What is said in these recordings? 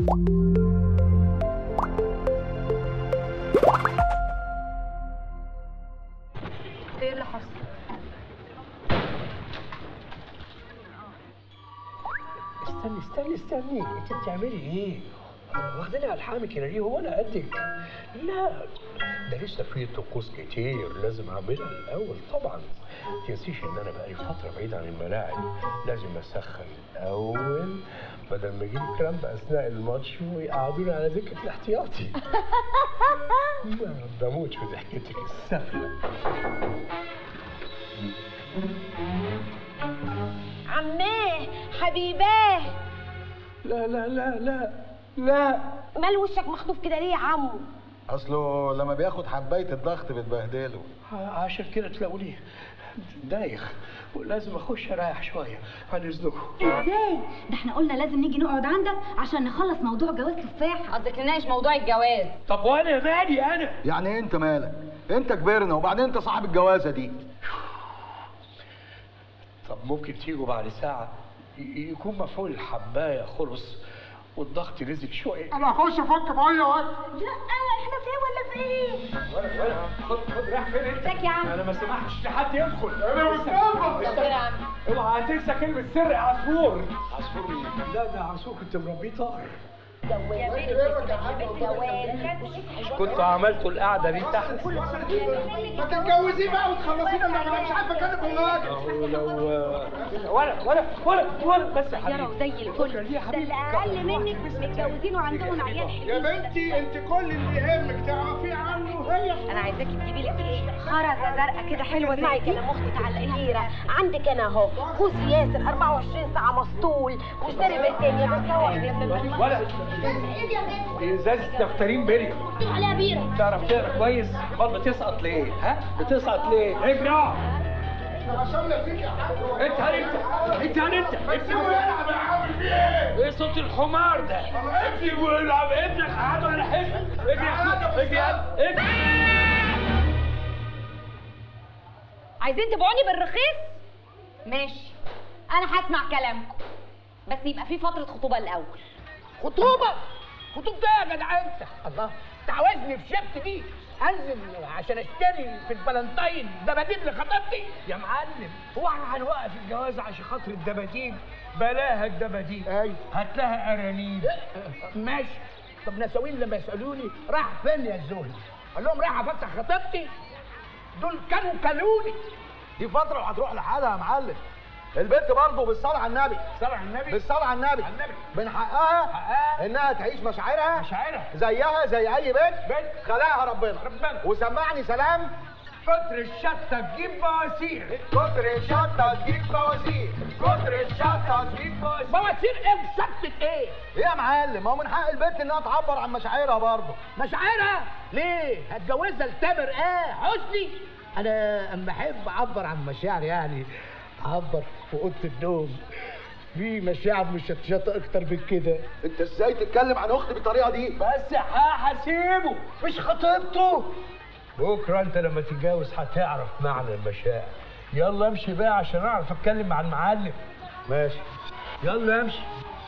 ايه اللي حصل؟ استني استني استني انت بتعملي ايه؟ واخداني على الحامي كده ليه هو انا قدك؟ لا ده لسه في طقوس كتير لازم اعملها الاول طبعا ما تنسيش ان انا بقالي فتره بعيد عن الملاعب لازم اسخن الاول بدل ما يجيلي كلام باثناء الماتش ويقعدوني على دكه الاحتياطي ما بموت في ضحكتك السفله عماه حبيباه لا لا لا لا لا مال وشك مخطوف كده ليه يا عمو اصله لما بياخد حبايه الضغط بتبهدله عشان كده تلاقوني دايخ ولازم اخش اريح شويه عن اذنكم ازاي ده احنا قلنا لازم نيجي نقعد عندك عشان نخلص موضوع جواز تفاح قصدك نناقش موضوع الجواز طب وانا مالي انا يعني إيه انت مالك انت كبرنا وبعدين انت صاحب الجوازه دي طب ممكن تيجوا بعد ساعه ي- يكون مفعول الحبايه خلص والضغط نزل شويه انا هخش افك ميه وقت لا احنا في ايه ولا في ايه ولا ولا خد خد رايح فين انت؟ ازيك يا عم؟ انا ما سمحتش لحد يدخل انا اتفضل يا عم اوعى تنسى كلمه سر عصفور عصفور مين؟ لا ده عصفور كنت مربيه طائر كنتوا عملتوا القعده دي تحت ما تتجوزيه بقى وتخلصينا انا مش عارفه اكلم الراجل أهو لو ولا ولا ولا ولا بس يا يا رو حبيبي زي الفل شكرا ليه يا ده حبيبي اللي اقل منك متجوزين وعندهم عيال حلوين يا بنتي انت كل اللي يهمك تعرفيه عنه هي انا عايزاكي تجيبي لك ايه خرزه زرقاء كده حلوه زي كده كلام اختك على الكبيره عندك انا اهو خوذ ياسر 24 ساعه مسطول مش داري بالدنيا بس هو ولا ازازه دفترين بيريا عليها بيره تعرف تقرا كويس امال بتسقط ليه ها بتسقط ليه اجري اقعد. عشان فيك يا حاج انت انت انت انت سيبه يلعب يا عم في ايه؟ ايه صوت الحمار ده سيبه ويلعب ابنك قعده على حجر اجري يا أخوي، اجري يلا، اجري عايزين تبيعوني بالرخيص ماشي انا هسمع كلامكم بس يبقى في فتره خطوبه الاول خطوبة خطوبة ايه يا جدع انت الله تعوزني في شبت دي انزل عشان اشتري في الفالنتين دباديب لخطيبتي يا معلم هو احنا هنوقف الجواز عشان خاطر الدباديب بلاها الدباديب ايوه هات لها ارانيب ماشي طب نساوين لما يسالوني راح فين يا الزهري قال لهم رايح افسح خطيبتي دول كانوا كلوني دي فتره وهتروح لحالها يا معلم البنت برضه بالصلاه على النبي صلى على النبي بالصلاه على النبي على النبي. من حقها حقها. انها تعيش مشاعرها مشاعرها. زيها زي اي بنت بنت. خلقها ربنا ربنا. وسمعني سلام كتر الشطه تجيب بواسير كتر الشطه تجيب بوازير كتر الشطه تجيب بوازير بواسير ايه وشبت ايه ايه يا معلم ما هو من حق البنت انها تعبر عن مشاعرها برضه مشاعرها ليه هتجوزها لتامر ايه حسني انا اما احب اعبر عن مشاعري يعني اعبر في اوضه النوم في مشاعر مشطشطه اكتر من كده انت ازاي تتكلم عن اختي بالطريقه دي بس هسيبه مش خطيبته بكره انت لما تتجوز هتعرف معنى المشاعر يلا امشي بقى عشان اعرف اتكلم مع المعلم ماشي يلا امشي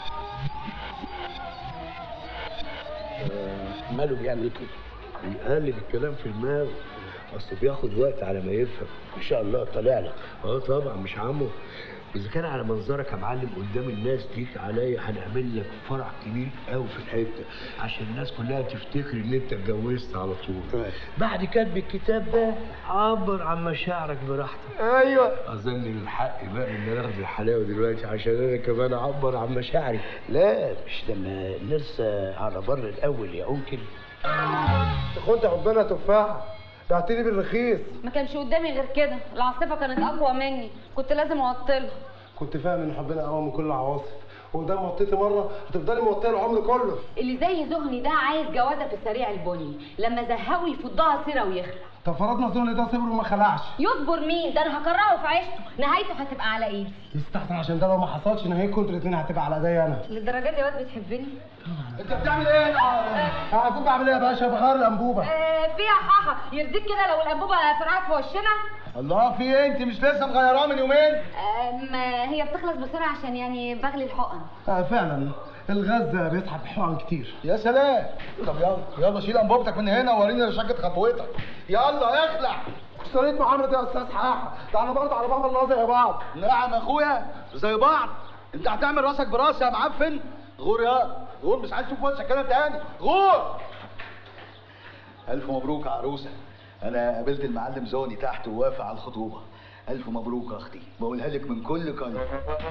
ماله بيعمل كده بيقلب الكلام في دماغه اصله بياخد وقت على ما يفهم ما شاء الله طالع لك اه طبعا مش عمو اذا كان على منظرك يا معلم قدام الناس ليك عليا هنعمل لك فرح كبير قوي في الحته عشان الناس كلها تفتكر ان انت اتجوزت على طول بعد كتب الكتاب ده عبر عن مشاعرك براحتك ايوه اظن من حقي بقى ان انا اخد الحلاوه دلوقتي عشان انا كمان اعبر عن مشاعري لا مش لما نرسى على بر الاول يا انكل كنت ربنا تفاحه بعتني بالرخيص ما كانش قدامي غير كده العاصفه كانت اقوى مني كنت لازم اوطلها كنت فاهم ان حبنا اقوى من كل العواصف وده موطيتي مره هتفضلي موطيه العمر كله اللي زي زهني ده عايز جوازه في السريع البني لما زهقه يفضها سيره ويخلع طب فرضنا زوني ده صبر وما خلعش يصبر مين ده انا هكرهه في عيشته نهايته هتبقى على ايدي يستحسن عشان ده لو ما حصلش نهايتكم انتوا الاثنين هتبقى على ايديا انا للدرجه دي واد بتحبني انت بتعمل ايه انا هكون بعمل ايه يا باشا بغير الانبوبه آه فيها حاحه يرضيك كده لو الانبوبه فرقعت في وشنا الله في ايه انت مش لسه مغيراه من يومين آه ما هي بتخلص بسرعه عشان يعني بغلي الحقن آه فعلا الغاز بيسحب حقن كتير يا سلام طب يلا يلا شيل انبوبتك من هنا ووريني رشاقة خطوتك يلا اخلع اشتريت معاملة يا استاذ حاحة ده انا برضه على باب الله زي بعض نعم يا اخويا زي بعض انت هتعمل راسك براسي يا معفن غور يا غور مش عايز اشوف وشك كده تاني غور الف مبروك يا عروسه انا قابلت المعلم زوني تحت ووافق على الخطوبه الف مبروك يا اختي بقولها لك من كل قلب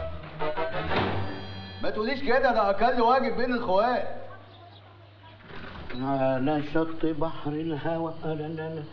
ما تقوليش كده ده اقل واجب بين الاخوات على شط بحر الهوى لا لا لا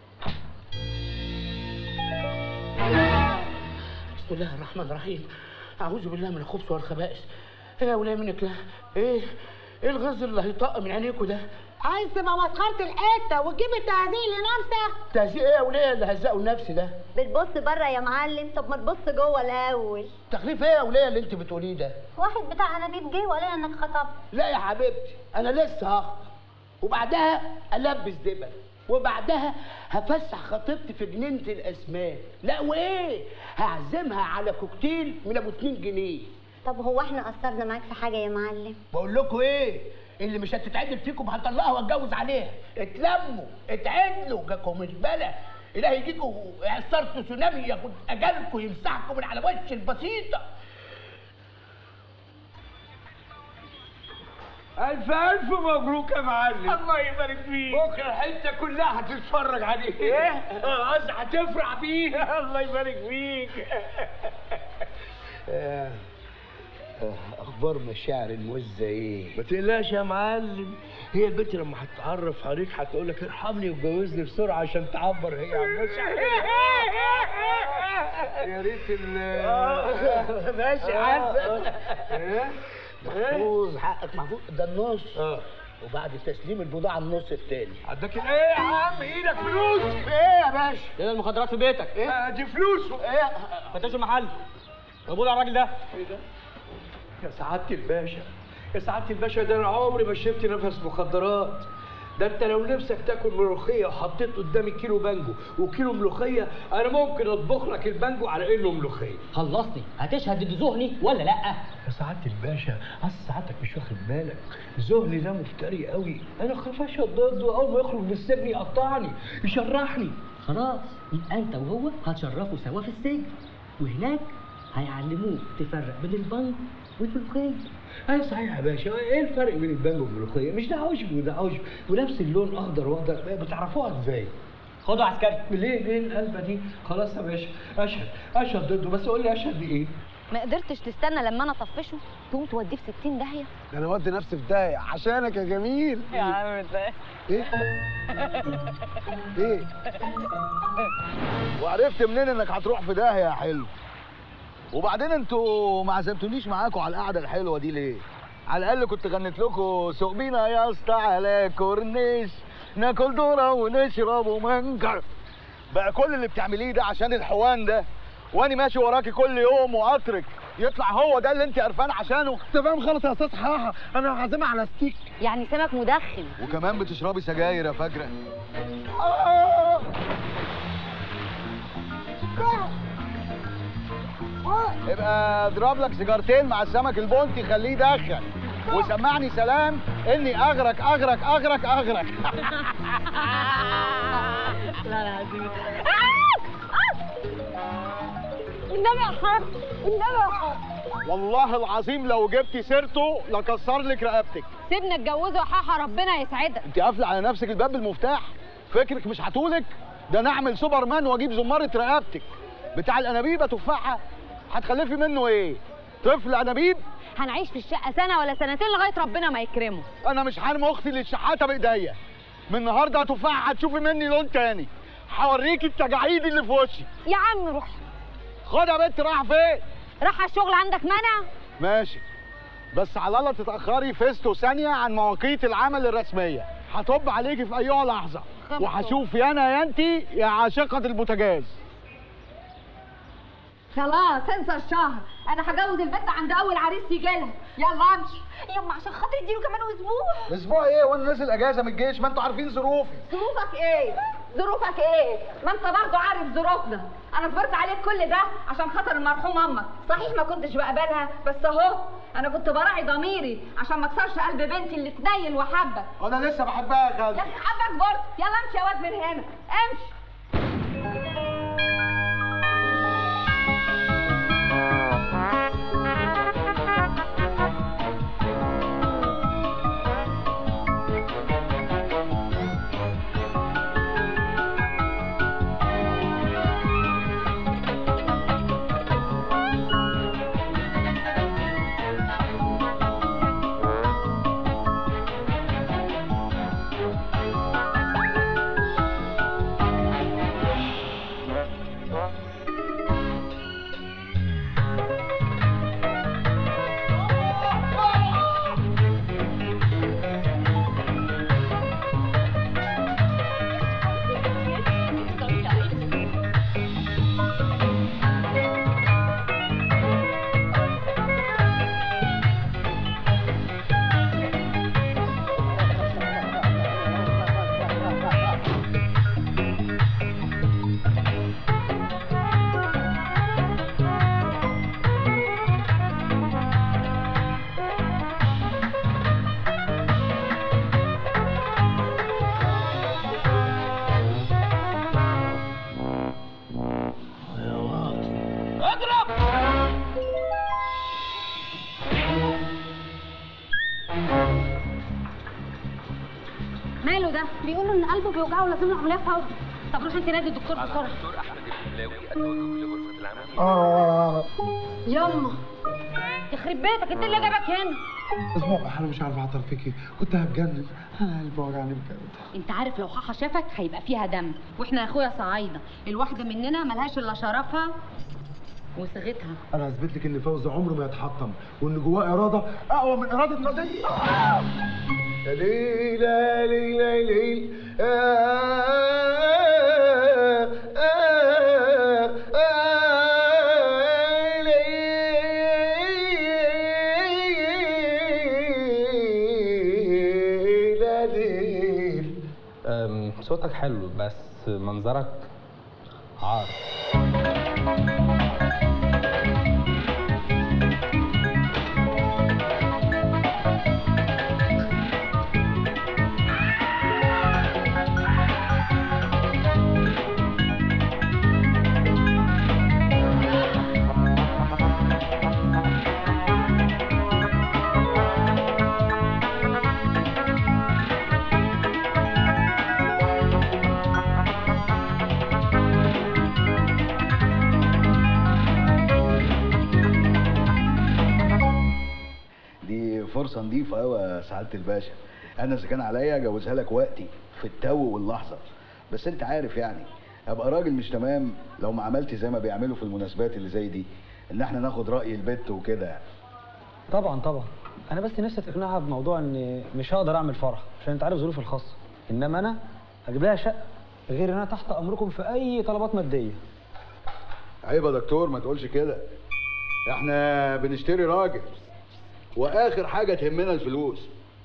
بسم الله الرحمن الرحيم أعوذ بالله من الخبث والخبائث إيه يا ولاية منك لا إيه إيه الغاز اللي هيطق من عينيكوا ده عايز تبقى مسخرة الحتة وتجيب التهزيق لنفسك تهزيق إيه يا ولاية اللي هزقوا النفس ده بتبص بره يا معلم طب ما تبص جوه الاول تخليف إيه يا ولاية اللي أنت بتقوليه ده واحد بتاع انابيب جه وقال لي انك خطبت لا يا حبيبتي انا لسه هخطب وبعدها البس دبل وبعدها هفسح خطيبتي في جنينه الاسماك لا وايه هعزمها على كوكتيل من ابو 2 جنيه طب هو احنا قصرنا معاك في حاجه يا معلم بقول لكم ايه اللي مش هتتعدل فيكم هطلقها واتجوز عليها اتلموا اتعدلوا جاكم البلا الهي يجيكم اعصار تسونامي ياخد اجالكم يمسحكم من على وش البسيطه ألف ألف مبروك يا معلم الله يبارك فيك بكرة الحتة كلها هتتفرج عليك إيه؟ آه، قصدي هتفرح بيه الله يبارك فيك اخبار مشاعر الموزه ايه ما تقلقش يا معلم هي البنت لما هتتعرف عليك هتقول لك ارحمني واتجوزني بسرعه عشان تعبر هي عن نفسها يا ريت ال ماشي حسن محفوظ حقك محفوظ ده النص اه وبعد تسليم البضاعه النص التاني عندك ايه يا عم ايدك فلوس ايه يا باشا كده المخدرات في بيتك آه، دي فلوس ايه فتش المحل قبول على الراجل ده يا سعادة الباشا يا سعادة الباشا ده انا عمري ما شربت نفس مخدرات ده انت لو نفسك تاكل ملوخيه وحطيت قدامي كيلو بانجو وكيلو ملوخيه انا ممكن اطبخ لك البانجو على انه ملوخيه خلصني هتشهد ضد ذهني ولا لا يا سعادة الباشا اصل سعادتك مش واخد بالك زهني ده مفتري قوي انا خاف اشهد ضده اول ما يخرج من السجن يقطعني يشرحني خلاص يبقى انت وهو هتشرفوا سوا في السجن وهناك هيعلموك تفرق بين البنك والملوخيه ايوه صحيح يا باشا ايه الفرق بين البانجو والملوخيه مش ده عشب وده عشب ونفس اللون اخضر واخضر بتعرفوها ازاي خدوا عسكري ليه ليه القلبه دي خلاص يا باشا اشهد اشهد ضده بس قول لي اشهد بايه ما قدرتش تستنى لما انا اطفشه تقوم توديه في 60 داهيه ده انا ودي نفسي في داهية عشانك يا جميل يا عم ده ايه ايه وعرفت منين انك هتروح في داهيه يا حلو وبعدين انتوا ما عزمتونيش معاكم على القعده الحلوه دي ليه على الاقل كنت غنيت لكم سوق بينا يا اسطى على كورنيش ناكل ذره ونشرب ومنكر بقى كل اللي بتعمليه ده عشان الحوان ده واني ماشي وراكي كل يوم وقطرك يطلع هو ده اللي انت قرفان عشانه انت فاهم غلط يا استاذ حاحة انا هعزمها على ستيك يعني سمك مدخن وكمان بتشربي سجاير يا فجرة ابقى اضرب لك سيجارتين مع السمك البونتي خليه يدخن وسمعني سلام اني اغرق اغرق اغرق اغرق لا لا النبي يا حاج النبي يا حاج والله العظيم لو جبتي سيرته لكسر لك رقبتك سيبنا اتجوزه يا حاحه ربنا يسعدك انت قافله على نفسك الباب بالمفتاح فكرك مش هتولك ده انا اعمل سوبرمان واجيب زماره رقبتك بتاع الانابيب تفاحه هتخلفي منه ايه طفل انابيب هنعيش في الشقه سنه ولا سنتين لغايه ربنا ما يكرمه انا مش حارم اختي اللي شحاته بايديا من النهارده يا تفاحه هتشوفي مني لون تاني هوريكي التجاعيد اللي في وشي يا عم روح خد يا بنت رايحه فين راح على الشغل عندك منع ماشي بس على الله تتاخري فيستو ثانيه عن مواقيت العمل الرسميه هطب عليكي في ايها لحظه خمسة. وهشوف يا انا يا انتي يا عاشقه البوتاجاز خلاص انسى الشهر انا هجوز البنت عند اول عريس يجيلها يلا امشي يما عشان خاطر اديله كمان اسبوع اسبوع ايه وانا نازل اجازه من الجيش ما انتوا عارفين ظروفي ظروفك ايه ظروفك ايه ما انت برضه عارف ظروفنا انا صبرت عليك كل ده عشان خاطر المرحوم امك صحيح ما كنتش بقبلها بس اهو انا كنت براعي ضميري عشان ما اكسرش قلب بنتي اللي تنيل وحبك انا لسه بحبها يا خالد يا اخي حبك برضه يلا امشي يا واد من هنا امشي ماله ده بيقولوا ان قلبه بيوجعه ولازم له عمليه فوري طب روح انت نادي الدكتور بسرعه اه يما يخرب بيتك انت اللي جابك هنا اسبوع انا مش عارف اعطر فيكي كنت هتجنن انا قلبي وجعني بجد انت عارف لو حاحه شافك هيبقى فيها دم واحنا يا اخويا صعايده الواحده مننا ملهاش الا شرفها وصيغتها انا هثبت لك ان فوزي عمره ما يتحطم وان جواه اراده اقوى من اراده ناديه يا ليل يا ليل يا ليل أم، صوتك حلو بس منظرك عار دي فرصة نظيفة أوي يا سعادة الباشا أنا إذا كان عليا أجوزها لك وقتي في التو واللحظة بس أنت عارف يعني أبقى راجل مش تمام لو ما عملت زي ما بيعملوا في المناسبات اللي زي دي إن إحنا ناخد رأي البت وكده يعني طبعا طبعا انا بس نفسي تقنعها بموضوع ان مش هقدر اعمل فرح عشان انت عارف ظروفي الخاصه انما انا هجيب لها شقه غير ان انا تحت امركم في اي طلبات ماديه عيب يا دكتور ما تقولش كده احنا بنشتري راجل واخر حاجه تهمنا الفلوس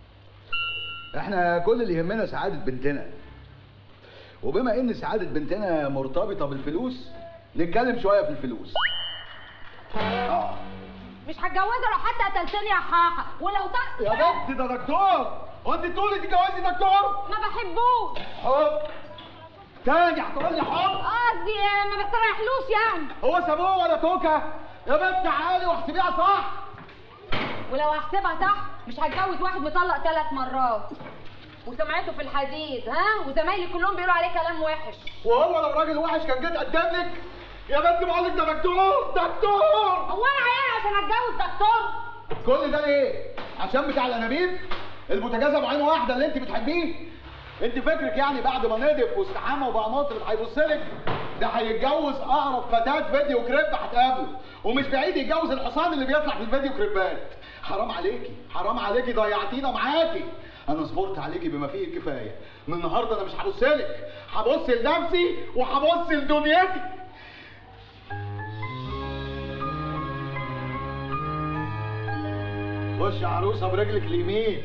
احنا كل اللي يهمنا سعاده بنتنا وبما ان سعاده بنتنا مرتبطه بالفلوس نتكلم شويه في الفلوس اه مش هتجوزها لو حتى قتلتني يا حاحه ولو ت... يا بنت ده دكتور هو انت تقولي تتجوزي دكتور ما بحبوش حب تاني هتقول لي حب قصدي ما بستريحلوش يعني هو سابوه ولا توكه يا بنت عالي واحسبيها صح ولو هحسبها صح مش هتجوز واحد مطلق ثلاث مرات وسمعته في الحديد ها وزمايلي كلهم بيقولوا عليه كلام وحش وهو لو راجل وحش كان جيت قدم لك يا بنت بقول لك ده دكتور دكتور هو انا عيال عشان اتجوز دكتور كل ده ليه؟ عشان بتاع الانابيب البوتاجاز ابو عين واحده اللي انت بتحبيه انت فكرك يعني بعد ما نضف واستحمى وبقى مطرب هيبص لك ده هيتجوز اقرب فتاه فيديو كريب هتقابله ومش بعيد يتجوز الحصان اللي بيطلع في الفيديو كريبات حرام عليكي حرام عليكي ضيعتينا معاكي انا صبرت عليكي بما فيه الكفايه من النهارده انا مش هبص لك هبص لنفسي وهبص لدنيتي خش يا عروسه برجلك اليمين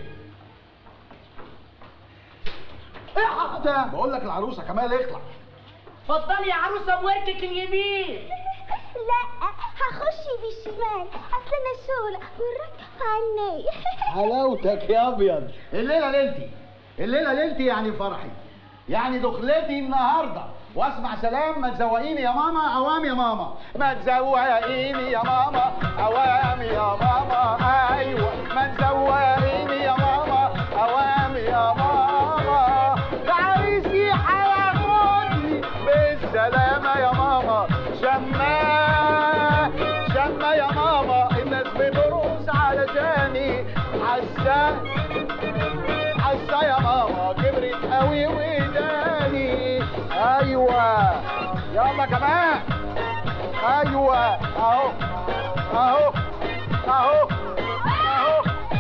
ايه ده بقول لك العروسه كمال اخلع اتفضلي يا عروسه بوركك اليمين لا خشي بالشمال اصل انا شغله وراك عني حلاوتك يا ابيض الليله ليلتي الليله ليلتي يعني فرحي يعني دخلتي النهارده واسمع سلام ما تزوقيني يا ماما اوام يا ماما ما تزوقيني يا ماما اوام يا ماما ايوه ما تزوقيني يا ماما اوام يا ماما عايزي هياخدني بالسلامه يا ماما شماه شماه يا ماما الناس بترقص علشاني حاسه حاسه يا ماما كبرت قوي وداني ايوه يلا كمان ايوه اهو اهو اهو اهو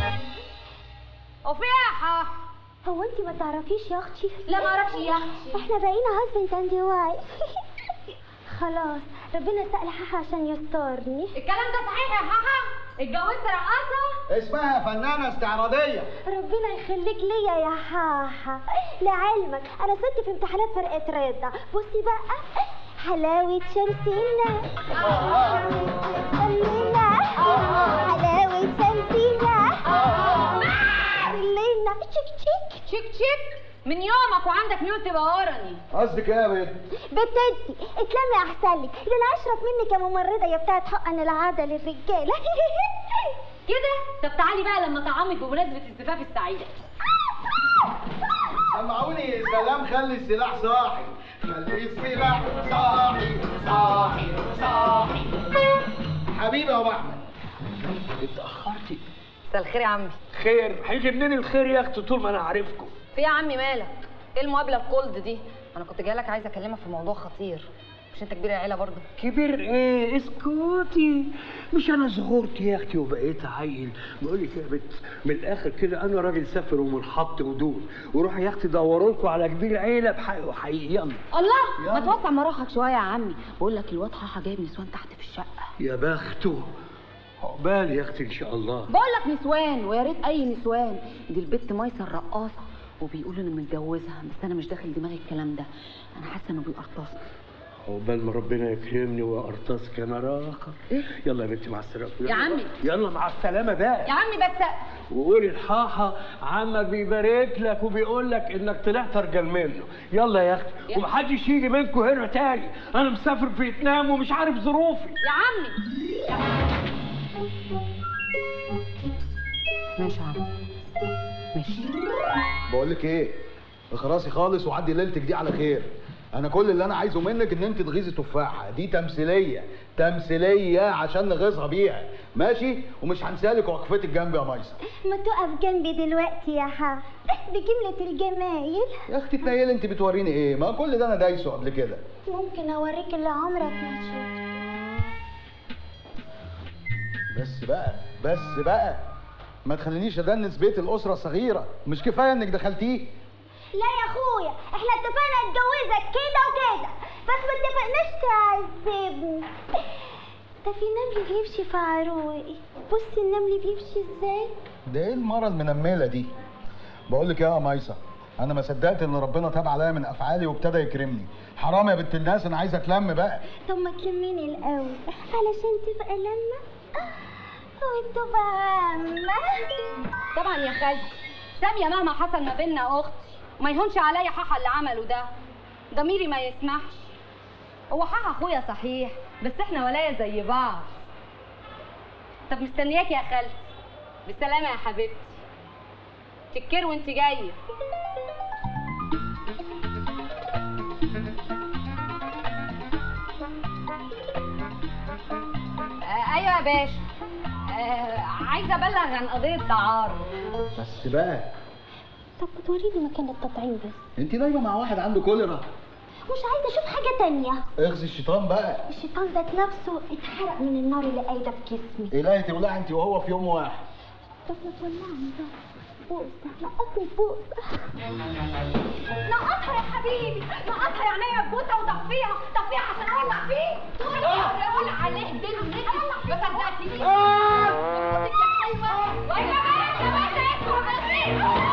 وفي يا حاح هو انت ما تعرفيش يا اختي لا ما اعرفش يا اختي احنا بقينا هازبند اند واي خلاص ربنا سأل حاحة عشان يسترني الكلام ده صحيح يا حاحة اتجوزت رقاصة اسمها فنانه استعراضيه ربنا يخليك ليا يا حاحة لعلمك انا ست في امتحانات فرقة رضا بصي بقى حلاوة شمسنا الليلة حلاوة شمسنا الليلة تشيك تشيك تشيك تشيك من يومك وعندك ميول تبقى ورني قصدك ايه يا بنت بتدي اتلمي احسن لك ده انا اشرف منك يا ممرضه يا بتاعت حقن العاده للرجاله كده طب تعالي بقى لما طعمك بمناسبة الزفاف السعيد سمعوني سلام خلي السلاح صاحي خلي السلاح صاحي صاحي صاحي حبيبي يا ابو احمد اتأخرتي مساء الخير يا عمي خير هيجي منين الخير يا اختي طول ما انا عارفكم في يا عمي مالك ايه المقابله الكولد دي انا كنت جايه لك عايزه اكلمك في موضوع خطير مش انت كبير العيله برضه كبير ايه اسكتي مش انا صغرت يا اختي وبقيت عيل بقول لك يا بنت من الاخر كده انا راجل سافر ومنحط ودود وروح يا اختي دوروا لكم على كبير عيله بحق وحقيقي يلا الله ما توسع مراحك شويه يا عمي بقول لك الواد حاحه جايب نسوان تحت في الشقه يا بخته عقبال يا اختي ان شاء الله بقول لك نسوان ويا ريت اي نسوان دي البت ميسر رقاصه وبيقولوا انه متجوزها بس انا مش داخل دماغي الكلام ده انا حاسه انه بيقرطصني عقبال ما ربنا يكرمني وارتزق انا راخر يلا يا بنتي مع السلامه يا عمي. يلا مع السلامه بقى يا عمي بس وقولي الحاحة عمك بيبارك لك وبيقول لك انك طلعت ارجل منه يلا يا اختي ومحدش يجي منكم هنا تاني انا مسافر فيتنام ومش عارف ظروفي يا عمي ماشي يا عمي ماشي بقول لك ايه اخرسي خالص وعدي ليلتك دي على خير انا كل اللي انا عايزه منك ان انت تغيظي تفاحه دي تمثيليه تمثيليه عشان نغيظها بيها ماشي ومش هنسالك وقفتك جنبي يا ميسر ما تقف جنبي دلوقتي يا حا بجملة الجمايل يا اختي تنيلي انت بتوريني ايه ما كل ده انا دايسه قبل كده ممكن اوريك اللي عمرك ما شفته بس بقى بس بقى ما تخلينيش ادنس بيت الاسره الصغيره مش كفايه انك دخلتيه لا يا اخويا احنا اتفقنا اتجوزك كده وكده بس ما اتفقناش تعذبني ده في نمل بيمشي في عروقي بصي النمل بيمشي ازاي ده ايه المره المنمله دي بقول لك يا ميسة انا ما صدقت ان ربنا تاب عليا من افعالي وابتدى يكرمني حرام يا بنت الناس انا عايز اتلم بقى طب ما تلميني الاول علشان تبقى لما وتبقى عامة طبعا يا خالتي ساميه مهما حصل ما بيننا اختي وما يهونش عليا حاحه اللي عمله ده ضميري ما يسمحش هو حاحه اخويا صحيح بس احنا ولايا زي بعض طب مستنياك يا خالتي بالسلامه يا حبيبتي تكر وانت جايه آه ايوه يا باشا آه عايزه ابلغ عن قضيه تعارض بس بقى طب ما توريني مكان التطعيم بس انت نايمه مع واحد عنده كوليرا مش عايزه اشوف حاجه تانية اغزي الشيطان بقى الشيطان ذات نفسه اتحرق من النار اللي قايده في جسمي الهي تولع انت وهو في يوم واحد طب ما تولعني بقى بوسه نقطني بوسه نقطها يا حبيبي نقطها يعني هي بوسه وطفيها طفيها عشان اولع فيه اولع عليه دلوقتي ما صدقتنيش بصوتك يا حلوه ويا بنت يا بنت اسمع بس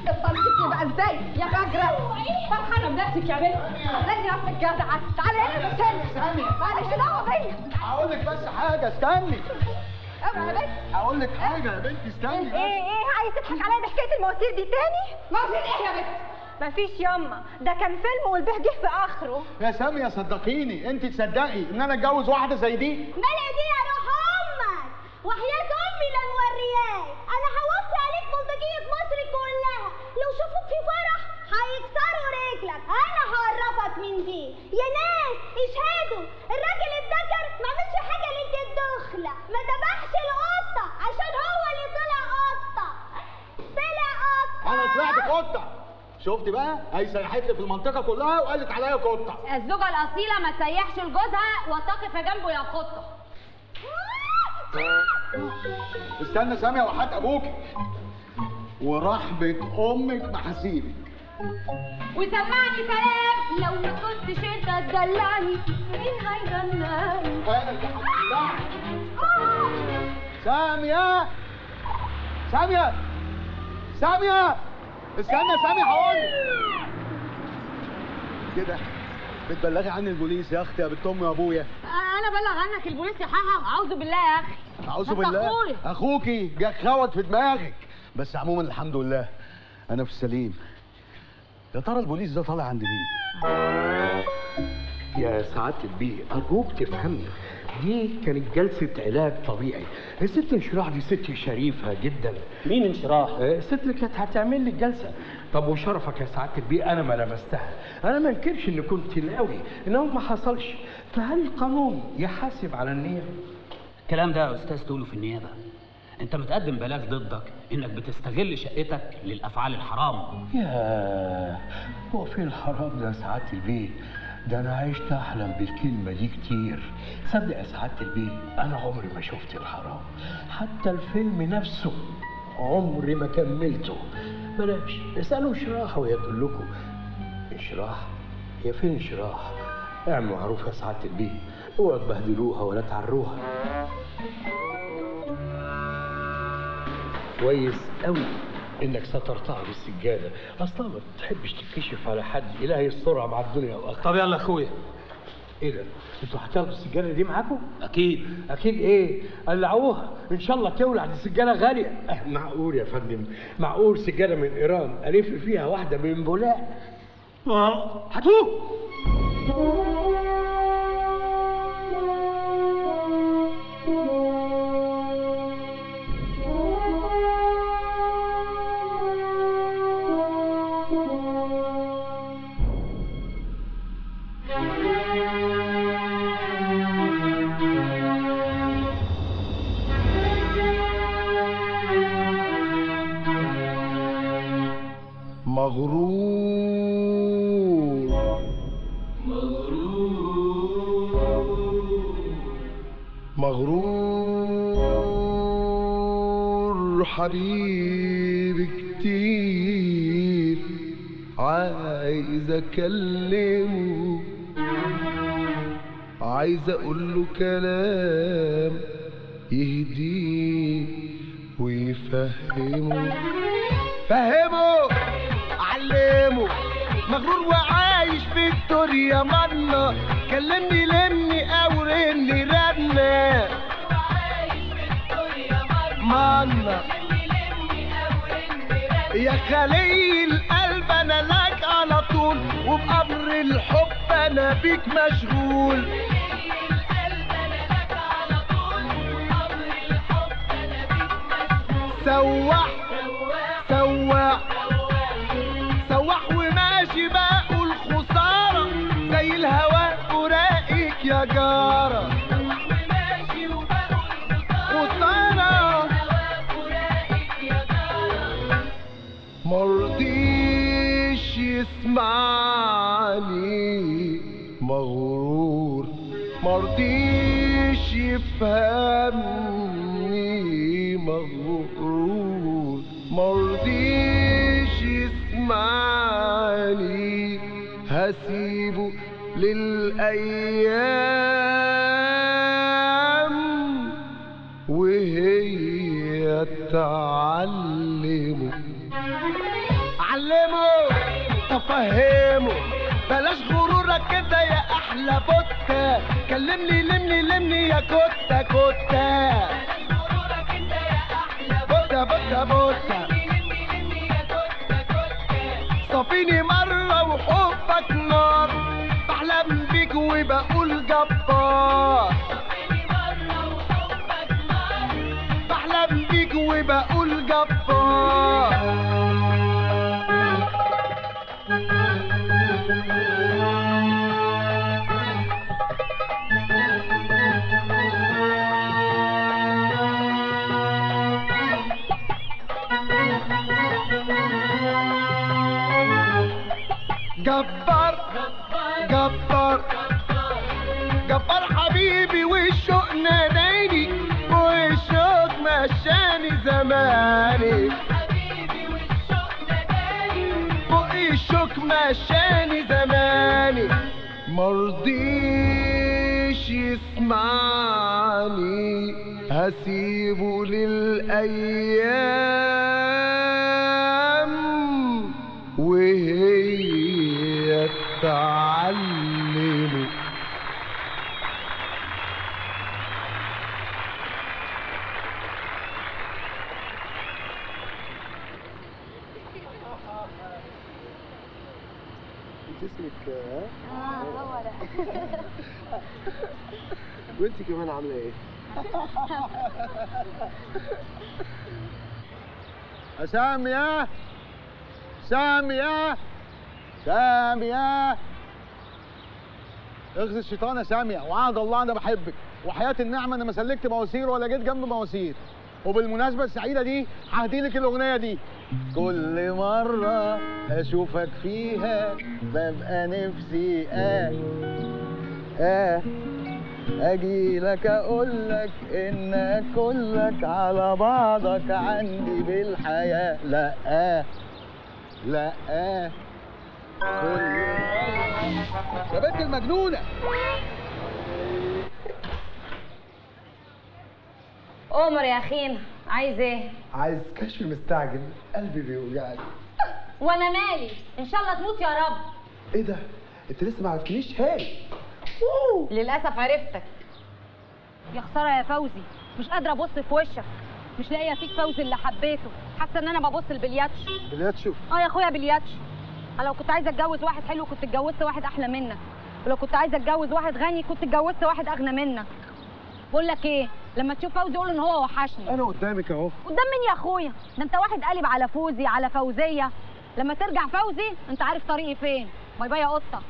طلعتي بقى ازاي يا فجرة فرحانة بنفسك يا بنت لازم نفسك جدعة تعالي هنا بس معلش دعوة بيا هقول لك بس حاجه استني اوعى يا بنت هقول لك حاجه يا بنتي استني ايه ايه عايز تضحك عليا بحكايه المواسير دي تاني؟ مواسير ايه يا بنت؟ مفيش ياما ده كان فيلم والبيه جه في اخره يا سامية صدقيني انت تصدقي ان انا اتجوز واحده زي دي مالي دي يا روح امك وحياة امي لا نورياك انا هوصي عليك بلطجية مصر كلها لو شافوك في فرح هيكسروا رجلك انا هعرفك من دي يا ناس اشهدوا الراجل الذكر ما عملش حاجه ليله الدخله ما ذبحش القطه عشان هو اللي طلع قطه طلع قطه انا طلعت قطه شفتي بقى هي سيحت لي في المنطقه كلها وقالت عليا قطه الزوجة الأصيلة ما تسيحش لجوزها وتقف جنبه يا قطة استنى سامية وحات ابوكي ورحمة امك ما هسيبك وسمعني سلام لو ما كنتش انت تدلعني مين هيدلعني انا اللي هدلعك سامية سامية سامية استنى سامية هقول كده بتبلغي عني البوليس يا اختي يا بنت امي وابويا انا بلغ عنك البوليس يا حاحا اعوذ بالله يا اخي اعوذ أنت بالله أخويا. اخوكي جاك خوت في دماغك بس عموما الحمد لله انا في السليم يا ترى البوليس ده طالع عند مين يا سعادة البيه أرجوك تفهمني دي كانت جلسة علاج طبيعي الست انشراح دي ست شريفة جدا مين انشراح؟ الست اللي كانت هتعمل لي الجلسة طب وشرفك يا سعادة البيه أنا ما لمستها أنا ما انكرش إن كنت ناوي إنه ما حصلش فهل القانون يحاسب على النية؟ الكلام ده يا استاذ تقوله في النيابه انت متقدم بلاغ ضدك انك بتستغل شقتك للافعال الحرام يا هو فين الحرام ده يا سعادة البيه؟ ده أنا عشت أحلم بالكلمة دي كتير صدق يا سعادة البيه أنا عمري ما شفت الحرام حتى الفيلم نفسه عمري ما كملته بلاش اسألوا انشراح ويقول لكم انشراح هي فين انشراح؟ اعملوا معروف يا سعادة البيه اوعوا تبهدلوها ولا تعروها كويس قوي انك سترتها بالسجاده اصلا ما بتحبش تتكشف على حد الهي يسترها مع الدنيا واخرها طب يلا يا اخويا ايه ده انتوا هتاخدوا السجاده دي معاكم اكيد اكيد ايه قلعوها ان شاء الله تولع دي سجاده غاليه أه معقول يا فندم معقول سجاده من ايران الف فيها واحده من بولاق هاتوه مغرور مغرور حبيبي كتير عايز اكلمه عايز اقول له كلام يهديه ويفهمه فهمه علمه مغرور وعايش في الدنيا منا كلمني لمني او رني رنا منا يا خلي القلب انا لك على طول وبأمر الحب انا بيك مشغول سواح سواح سواح وماشي بقول خسارة زي الهواء فراقك يا جارة خسارة مرضيش يسمعني مغرور مرضيش يفهمني مغرور مرضيش يسمعني هسيبه للأيام وهي تعلمه اعلمه افهمه بلاش غرورك كده يا احلى بوتة كلمني لمني لمني يا كوتة كوتة بوتة بوتة بوتة صافيني مرة وحبك نار بحلم بيك وبقول جبار بحلم بيك وبقول جبار جبار جبار جبار حبيبي والشوق ناداني والشوق مشاني زماني فوق الشوق مشاني زماني مرضيش يسمعني هسيبه للأيام وهي تعلمه جسمك ها؟ اه هو ده وانت كمان عامله ايه؟ يا سامية سامية سامية اغزي الشيطان يا سامية وعهد الله انا بحبك وحياة النعمة انا ما سلكت مواسير ولا جيت جنب مواسير وبالمناسبة السعيدة دي ههديلك الأغنية دي كل مرة أشوفك فيها ببقى نفسي آه آه أجي لك أقول لك إن كلك على بعضك عندي بالحياة لا آه لا آه كل يا بنت المجنونة عمر يا اخينا عايز ايه عايز كشف مستعجل قلبي بيوجعني وانا مالي ان شاء الله تموت يا رب ايه ده؟ انت لسه ما عرفتنيش هاي للاسف عرفتك يا خساره يا فوزي مش قادره ابص في وشك مش لاقيه فيك فوزي اللي حبيته حاسه ان انا ببص البلياتش بلياتشو اه يا اخويا بلياتش انا لو كنت عايزه اتجوز واحد حلو كنت اتجوزت واحد احلى منك ولو كنت عايزه اتجوز واحد غني كنت اتجوزت واحد اغنى منك بقول لك ايه لما تشوف فوزي قول ان هو وحشني انا قدامك اهو قدام مين يا اخويا ده انت واحد قالب على فوزي على فوزيه لما ترجع فوزي انت عارف طريقي فين باي باي يا قطه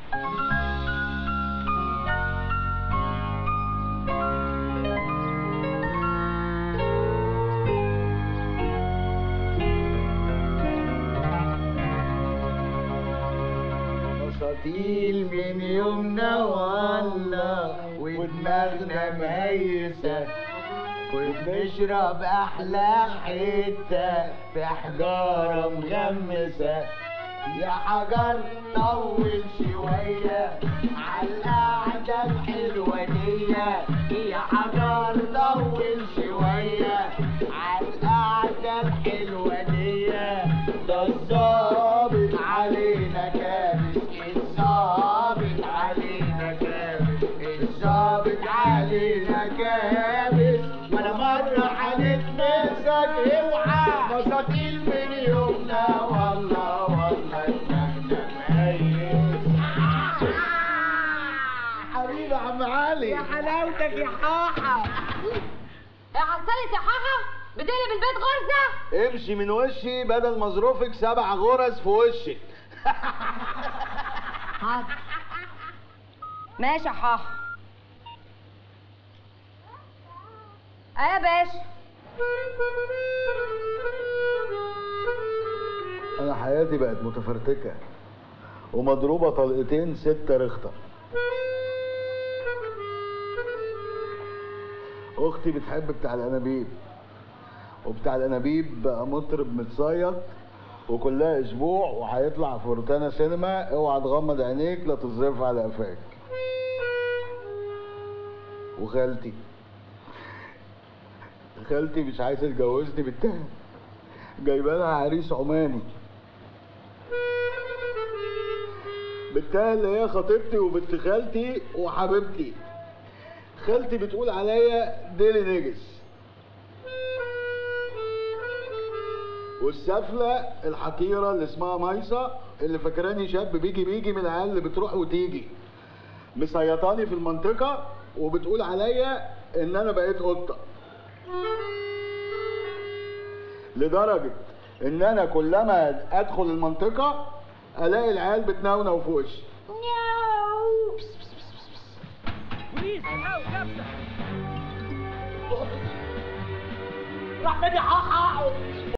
اساطيل من يومنا والله ودماغنا ميسة وبنشرب احلى حتة في حجارة مغمسة يا حجر طول شوية عالقعدة الحلوة دي يا حجر طول شوية عالقعدة الحلوة دي ده الظابط علينا كابس الظابط علينا كابس الظابط علينا كابس ولا مرة هنتمسك اوعى مساكين من يومنا والله والله دماغنا ميت حبيبي يا عم علي يا حلاوتك يا حاحة يا حصلت يا حاحة بتقلب البيت غرزة امشي من وشي بدل ما ظروفك سبع غرز في وشك حاضر ماشي يا حاحة ايه يا باشا انا حياتي بقت متفرتكه ومضروبه طلقتين ستة رخطه اختي بتحب بتاع الانابيب وبتاع الانابيب بقى مطرب متصيد وكلها اسبوع وهيطلع في روتانا سينما اوعى تغمض عينيك لا تصرف على قفاك وخالتي خالتي مش عايزه تجوزني بالتاني جايبه لها عريس عماني بنتها اللي هي خطيبتي وبنت خالتي وحبيبتي خالتي بتقول عليا ديلي نجس والسفلة الحقيرة اللي اسمها ميصة اللي فاكراني شاب بيجي بيجي من العيال اللي بتروح وتيجي مسيطاني في المنطقة وبتقول عليا ان انا بقيت قطة لدرجة ان انا كلما ادخل المنطقة الاقي العيال بتنونو في وشي بوليس الحقوا كبسه راح نادي حقق